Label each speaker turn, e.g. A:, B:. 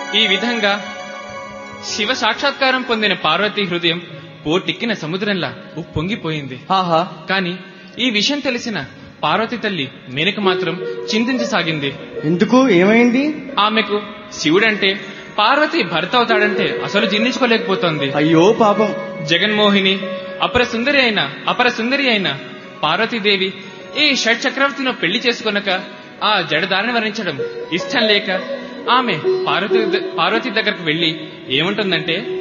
A: ఈ విధంగా శివ సాక్షాత్కారం పొందిన పార్వతీ హృదయం పోటెక్కిన సముద్రంలా ఉప్పొంగిపోయింది
B: ఆహా
A: కాని ఈ విషయం తెలిసిన పార్వతి తల్లి మేనక మాత్రం చింతించసాగింది
B: ఎందుకు ఏమైంది
A: ఆమెకు శివుడంటే పార్వతి భర్త అవుతాడంటే అసలు జీర్ణించుకోలేకపోతోంది
B: అయ్యో పాపం
A: జగన్మోహిని అపర సుందరి అయిన అపర సుందరి అయిన పార్వతీదేవి ఈ షడ్ చక్రవర్తిని పెళ్లి చేసుకొనక ఆ జడదారిని వర్ణించడం ఇష్టం లేక ఆమె పార్వతి పార్వతి దగ్గరకు వెళ్లి ఏముంటుందంటే